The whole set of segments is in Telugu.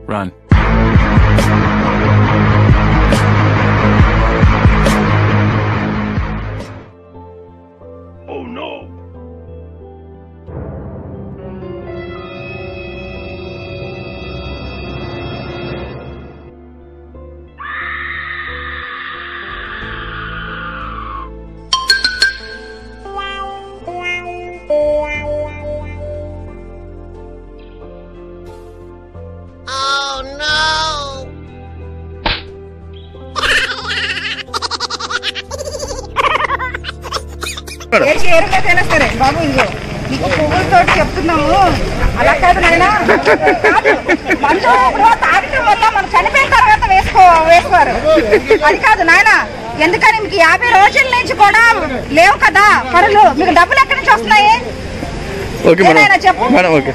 Run. ఏ చీరకైనా సరే బాబు ఇదిగో నీకు పువ్వులతో చెప్తున్నాము అలా కాదు నాయన కాదు. మందు ఇప్పుడు తాగటం వల్ల మనం చనిపోయిన తర్వాత వేసుకో వేసుకోరు అది కాదు నాయన ఎందుకని మీకు యాభై రోజుల నుంచి కూడా లేవు కదా పనులు మీకు డబ్బులు ఎక్కడి నుంచి వస్తున్నాయి ఓకే మేడం ఏనాయనా చెప్పు. మేడం ఓకే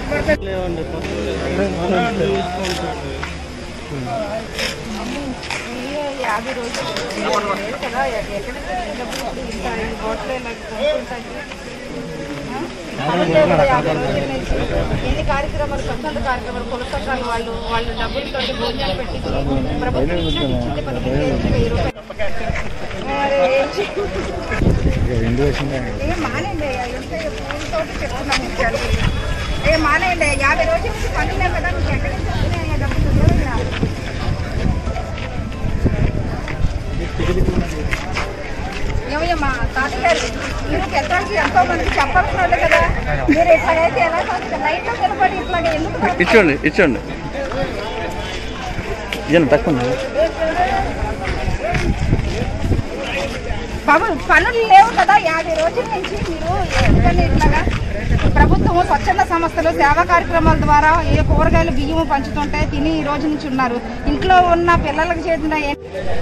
యాభై రోజులు లేదు కదా ఎక్కడ డబ్బులు ఇంత ఐదు కోట్లే నాకు కొనుక్కుంటాకి. ఆ? పనులు లేవు కదా యాభై రోజుల నుంచి. ఎన్ని కార్యక్రమాలు స్వచ్ఛంద కార్యక్రమాలు కుల సంఘాలు వాళ్ళు వాళ్ళు డబ్బులతో భోజనాలు పెట్టి ప్రభుత్వం ఇచ్చినట్టు ఇచ్చింది మనకి కేజీకి వెయ్యి రూపాయలు. మరి ఏం చేయాలి? ఏ మానేయండి ఎంత పూలతోటి చెప్తున్నాం మీకు చదువు. ఏ మానేయండి యాభై రోజుల నుంచి పనులు లేవు కదా మీకు ఎక్కడి నుంచి వస్తున్నాయి ఆ డబ్బులు చూడండి రా. ఏమయ్యమ్మా తాతగారు మీరు పెద్దవాళ్ళకి ఎంతో మందికి చెప్పాల్సిన వాళ్ళే కదా మీరు ఇట్లాగైతే ఎలా చేస్తారు నైట్లో నిలబడి ఇట్లాగ ఎందుకు తాగుతారు? ఇచ్చోండి ఇచ్చోండి ఇవ్వండి తక్కువ బాబు పనులు లేవు కదా యాభై రోజుల నుంచి మీరు ఎందుకని ఇట్లాగా ప్రభుత్వం స్వచ్ఛంద సంస్థలు సేవా కార్యక్రమాల ద్వారా ఏ కూరగాయలు బియ్యము పంచుతుంటే తిని ఈ రోజు నుంచి ఉన్నారు ఇంట్లో ఉన్న పిల్లలకు చేసిన ఏ-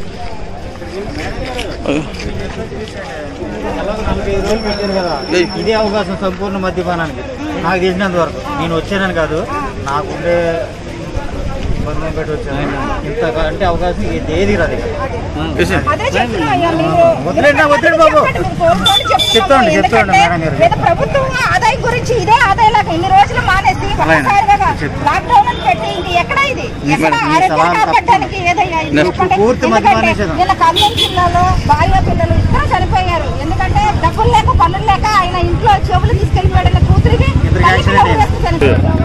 ఏయ్. ఇదే అవకాశం సంపూర్ణ మద్యపానానికి నాకు తెలిసినంత వరకు నేను వచ్చానని కాదు నాకుండే బంధం పెట్టి వచ్చాను ఇంత అంటే అవకాశం ఇది ఏది రాదు ఇక. వేసేయండి అదే చెప్తున్నా అయ్యా మీరు. వదిలేండి, వదిలేండి బాబు. చెప్పండి, మీరు కోరుకోండి చెప్తున్నాము. చెప్తామండి, చెప్తామండి ఎందుకంటే మేడం గారు. లేదా ప్రభుత్వం ఆదాయం గురించి ఇదే ఆదాయం లాగా ఇన్ని రోజులు మానేసి ఒక్కసారిగా చెప్తాం. లాక్డౌన్ అని పెట్టి ఇంక ఎక్కడ ఇది ఎక్కడ మేడం, మీ ఆరోగ్యం సలహా కాపాడడానికి ఏదయ్యా ఇది నెక్స్ట్ చెప్పండి. పూర్తి మద్యం ఎందుకంటే మానేసేద్దాం. నిన్న కర్నూలు జిల్లాలో భార్య పిల్లలు ఇద్దరు చనిపోయారు ఎందుకంటే డబ్బులు లేక పనులు లేక ఆయన ఇంట్లో చెవులు తీసుకెళ్ళిపోయాడు కూతురికి ఇద్దరికి తల్లికి యాక్సిడెంట్ డబ్బులు వేస్తే చనిపోయారు.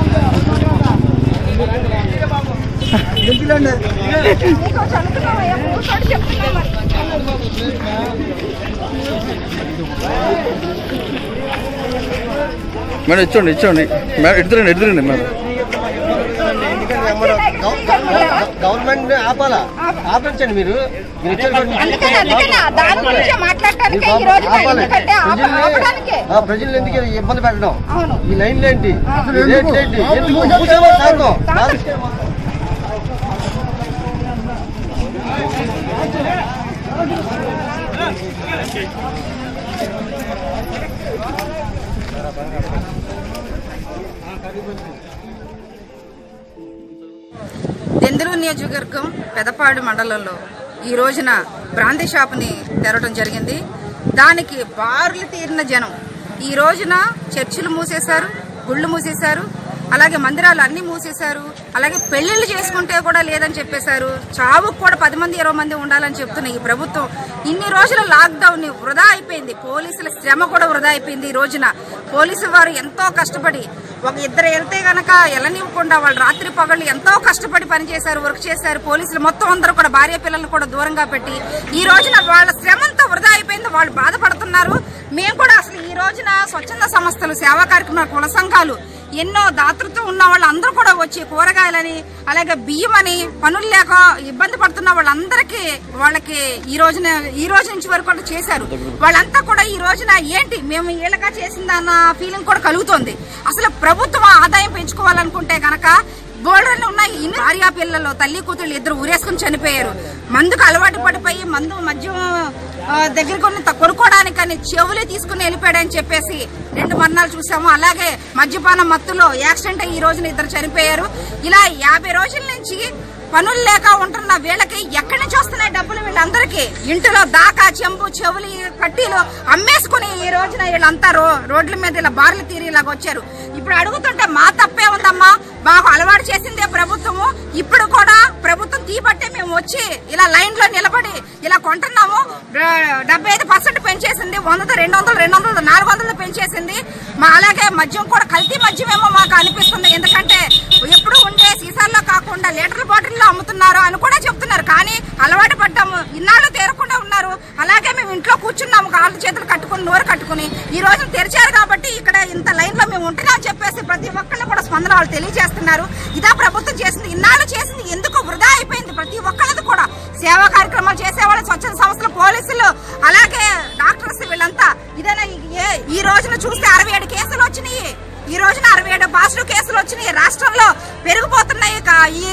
మీకు చదువుతున్నామయ్యా కూర్చోటి చెప్తున్నాం మరి. మేడం ఇచ్చోండి ఇచ్చోండి మేడం ఎడుతురండి ఎడుతురండి మేడం గవర్నమెంట్ ఆపాలా ఆపించండి మీరు మీరు ఇచ్చేటువంటి అందుకని అందుకని ఆ దాని గురించి మాట్లాడటానికి ఈ రోజు ఎందుకంటే ఆప- ఆపడానికే ఆ ప్రజలు ఎందుకు ఇబ్బంది పెట్టడం అవును ఈ లైన్లు ఏంటి అసలు ఈ రేట్లు ఏంటి ఎందుకు మూసేమో కారణం కాదు. దెందులూరు నియోజకవర్గం పెదపాడు మండలంలో ఈ రోజున బ్రాందీ షాప్ని తెరవడం జరిగింది దానికి బారులు తీరిన జనం ఈ రోజున చర్చిలు మూసేశారు గుళ్ళు మూసేశారు అలాగే మందిరాలు అన్ని మూసేశారు అలాగే పెళ్లిళ్ళు చేసుకుంటే కూడా లేదని చెప్పేశారు చావుకు కూడా పది మంది ఇరవై మంది ఉండాలని చెప్తున్న ఈ ప్రభుత్వం ఇన్ని రోజుల లాక్డౌన్ వృధా అయిపోయింది పోలీసుల శ్రమ కూడా వృధా అయిపోయింది ఈ రోజున పోలీసు వారు ఎంతో కష్టపడి ఒక ఇద్దరు వెళ్తే గనక వెళ్ళనివ్వకుండా వాళ్ళు రాత్రి పగళ్ళు ఎంతో కష్టపడి పనిచేశారు వర్క్ చేశారు పోలీసులు మొత్తం అందరూ కూడా భార్య పిల్లలను కూడా దూరంగా పెట్టి ఈ రోజున వాళ్ళ శ్రమంతా వృధా అయిపోయింది వాళ్ళు బాధపడుతున్నారు మేము కూడా అసలు ఈ రోజున స్వచ్ఛంద సంస్థలు సేవా కార్యక్రమాలు కుల సంఘాలు ఎన్నో దాతృత్వం ఉన్న వాళ్ళందరూ కూడా వచ్చి కూరగాయలని అలాగే బియ్యం అని పనులు లేక ఇబ్బంది పడుతున్న వాళ్ళందరికీ వాళ్ళకి ఈ రోజున ఈ రోజు నుంచి వరకు కూడా చేశారు వాళ్ళంతా కూడా ఈ రోజున ఏంటి మేము వీళ్ళగా చేసిందన్న ఫీలింగ్ కూడా కలుగుతోంది అసలు ప్రభుత్వం ఆదాయం పెంచుకోవాలనుకుంటే గనక బోర్డర్లు ఉన్నాయి ఇన్ని భార్యా పిల్లలు తల్లి కూతుళ్ళు ఇద్దరు ఊరేసుకుని చనిపోయారు మందుకు అలవాటు పడిపోయి మందు మద్యం ఆ, దగ్గర కొన్ని త- కొనుక్కోవడానికని చెవులే తీసుకుని వెళ్ళిపోయాడని చెప్పేసి రెండు మరణాలు చూసాము అలాగే మద్యపానం మత్తులో యాక్సిడెంట్ అయ్యి ఈ రోజున ఇద్దరు చనిపోయారు ఇలా యాభై రోజుల నుంచి పనులు లేక ఉంటున్న వీళ్ళకి ఎక్కడి నుంచి వస్తున్నాయి డబ్బులు వీళ్ళందరికీ ఇంటిలో దాకా చెంబు చెవులు ఈ పట్టీలు అమ్మేసుకుని ఈ రోజున వీళ్ళంతా రో రోడ్ల మీద ఇలా బార్లు తీరి ఇలాగ వచ్చారు ఇప్పుడు అడుగుతుంటే మా తప్పే ఉందమ్మా మాకు అలవాటు చేసిందే ప్రభుత్వము ఇప్పుడు కూడా ప్రభుత్వం తీపట్టే మేము వచ్చి ఇలా లైన్ లో నిలబడి ఇలా కొంటున్నాము డెబ్బై ఐదు పర్సెంట్ పెంచేసింది వందతో రెండు వందలు రెండు వందలు నాలుగు వందలు పెంచేసింది మా అలాగే మద్యం కూడా కల్తీ మద్యమేమో మాకు అనిపిస్తుంది ఎందుకంటే ఎప్పుడు ఉండే సీసాల్లో కాకుండా లీటర్ బాటిల్లో అమ్ముతున్నారు అని కూడా చెప్తున్నారు కానీ అలవాటు పడ్డాము ఇన్నాళ్ళు తేరకుండా ఉన్నారు అలాగే మేము ఇంట్లో కూర్చున్నాము కాళ్ళు చేతులు కట్టుకుని నోరు కట్టుకుని ఈ రోజు తెరిచారు కాబట్టి ఇక్కడ ఇంత లైన్ లో మేము ఉంటున్నాం చెప్పేసి ప్రతి ఒక్కళ్ళు కూడా స్పందన వాళ్ళు తెలియజేస్తున్నారు ఇదా ప్రభుత్వం చేసింది ఇన్నాళ్ళు చేసింది ఎందుకు వృధా అయిపోయింది ప్రతి ఒక్కళ్ళది కూడా సేవా కార్యక్రమాలు చేసేవాళ్ళు స్వచ్ఛంద సంస్థలు పోలీసులు అలాగే డాక్టర్స్ వీళ్ళంతా ఇదేనా ఈ- ఏ- ఈ రోజున చూస్తే అరవై ఏడు కేసులు వచ్చినాయి ఈ రోజున అరవై ఏడు పాజిటివ్ కేసులు వచ్చినాయి రాష్ట్రంలో పెరిగిపోతున్నాయి క- ఈ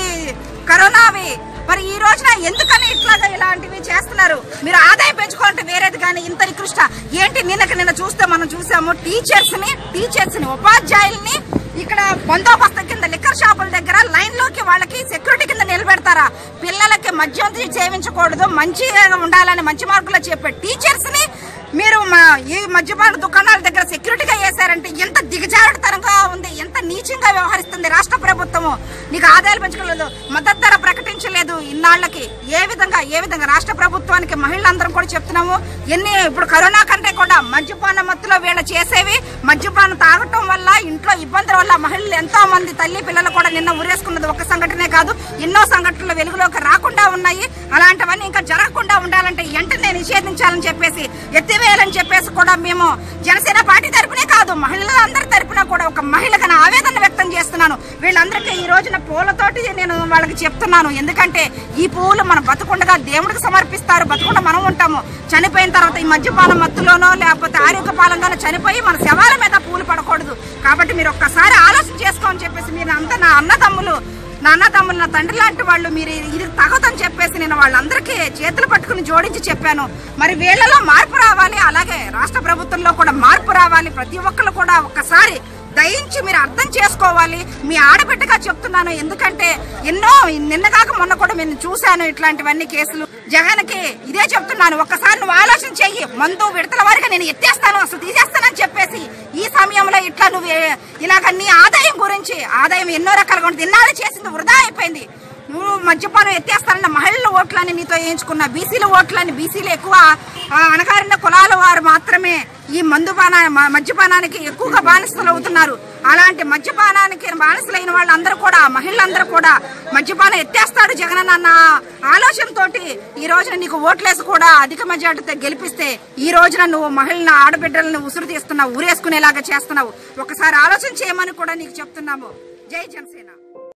కరోనావి మరి ఈ రోజున ఎందుకని ఇట్లాగా ఇలాంటివి చేస్తున్నారు మీరు ఆదాయం పెంచుకోవాలంటే వేరేది కానీ ఇంత నికృష్ట ఏంటి నిన్నకి నిన్న చూస్తే మనం చూసాము టీచర్స్ ని టీచర్స్ ని ఉపాధ్యాయుల్ని ఇక్కడ బందోబస్తు కింద లిక్కర్ షాపుల దగ్గర లైన్ లోకి వాళ్ళకి సెక్యూరిటీ కింద నిలబెడతారా పిల్లలకి మద్యం సేవించకూడదు మంచిగా ఉండాలని మంచి మార్కులు చెప్పే టీచర్స్ ని మీరు మా ఈ మద్యపాన దుకాణాల దగ్గర సెక్యూరిటీగా వేశారంటే ఎంత దిగజారుడుతనంగా ఉంది ఎంత నీచంగా వ్యవహరిస్తుంది రాష్ట్ర ప్రభుత్వము నీకు ఆదాయాలు పెంచుకోలేదు మద్దతు ధర ప్రకటించలేదు ఇన్నాళ్లకి ఏ విధంగా ఏ విధంగా రాష్ట్ర ప్రభుత్వానికి మహిళలందరం కూడా చెప్తున్నాము ఎన్ని ఇప్పుడు కరోనా కంటే కూడా మద్యపాన మత్తులో వీళ్ళు చేసేవి మద్యపానం తాగటం వల్ల ఇంట్లో ఇబ్బందుల వల్ల మహిళలు ఎంతో మంది తల్లి పిల్లలు కూడా నిన్న ఉరేసుకున్నది ఒక సంఘటనే కాదు ఎన్నో సంఘటనలు వెలుగులోకి రాకుండా ఉన్నాయి అలాంటివన్నీ ఇంకా జరగకుండా ఉండాలంటే వెంటనే నిషేధించాలని చెప్పేసి ఎత్తివేయాలని చెప్పేసి కూడా మేము జనసేన పార్టీ తరపునే కాదు మహిళలందరి తరపున కూడా ఒక మహిళగా నా ఆవేదన వ్యక్తం చేస్తున్నాను వీళ్ళందరికీ ఈ రోజున పూలతోటి నేను వాళ్ళకి చెప్తున్నాను ఎందుకంటే ఈ పువ్వులు మన బతుకుండగా దేవుడికి సమర్పిస్తారు బతుకుండా మనం ఉంటాము చనిపోయిన తర్వాత ఈ మద్యపాన మత్తులోనో లేకపోతే ఆరోగ్య పాలంగానో చనిపోయి మన శవాల మీద పూలు పడకూడదు కాబట్టి మీరు ఒక్కసారి ఆలోచన చేసుకోని చెప్పేసి మీరు అంతా నా అన్నదమ్ములు నా అన్నదమ్ములు నా తండ్రి లాంటి వాళ్ళు మీరు ఇది తగదని చెప్పేసి నేను వాళ్ళందరికీ చేతులు పట్టుకుని జోడించి చెప్పాను మరి వీళ్ళలో మార్పు రావాలి అలాగే రాష్ట్ర ప్రభుత్వంలో కూడా మార్పు రావాలి ప్రతి ఒక్కరు కూడా ఒక్కసారి దయించి మీరు అర్థం చేసుకోవాలి మీ ఆడబిడ్డగా చెప్తున్నాను ఎందుకంటే ఎన్నో నిన్న కాక మొన్న కూడా నేను చూశాను ఇట్లాంటివన్నీ కేసులు జగన్కి ఇదే చెప్తున్నాను ఒక్కసారి నువ్వు ఆలోచన చెయ్యి మందు విడతల వారిగా నేను ఎత్తేస్తాను అసలు తీసేస్తానని చెప్పేసి ఈ సమయంలో ఇట్లా నువ్వు ఏ- ఇలాగ నీ ఆదాయం గురించి ఆదాయం ఎన్నో రకాలుగా ఉంటుంది ఇన్నాళ్ళు చేసింది వృధా అయిపోయింది నువ్వు మద్యపానం ఎత్తేస్తానన్న మహిళల ఓట్లని నీతో వేయించుకున్న బీసీల ఓట్లని బీసీలు ఎక్కువ ఆ, అణగారిన కులాల వారు మాత్రమే ఈ మందుపాన మ- మద్యపానానికి ఎక్కువగా బానిసలు అవుతున్నారు అలాంటి మద్యపానానికి బానిసలైన వాళ్ళందరూ కూడా మహిళలందరూ కూడా మద్యపానం ఎత్తేస్తాడు జగన్ అన్న ఆలోచనతో ఈ రోజున నీకు ఓట్లేసి కూడా అధిక మెజార్టీతో గెలిపిస్తే ఈ రోజున నువ్వు మహిళలను ఆడబిడ్డలను ఉసురు తీస్తున్నావు ఊరేసుకునేలాగా చేస్తున్నావు ఒకసారి ఆలోచన చేయమని కూడా నీకు చెప్తున్నాము జై జనసేన